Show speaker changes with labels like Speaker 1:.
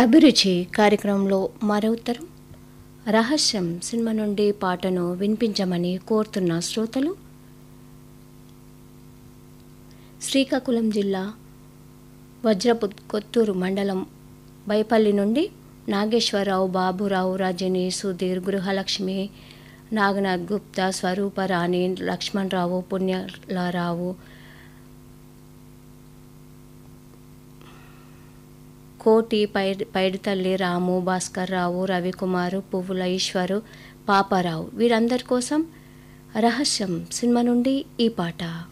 Speaker 1: అభిరుచి కార్యక్రమంలో మరో ఉత్తరం రహస్యం సినిమా నుండి పాటను వినిపించమని కోరుతున్న శ్రోతలు శ్రీకాకుళం జిల్లా వజ్రపు కొత్తూరు మండలం బైపల్లి నుండి నాగేశ్వరరావు బాబురావు రజని సుధీర్ గృహలక్ష్మి నాగనాథ్ గుప్తా స్వరూపరాణి లక్ష్మణరావు పుణ్యలారావు కోటి పై పైడితల్లి రాము భాస్కర్ రావు రవికుమారు పువ్వుల ఈశ్వరు పాపారావు వీరందరి కోసం రహస్యం సినిమా నుండి ఈ పాట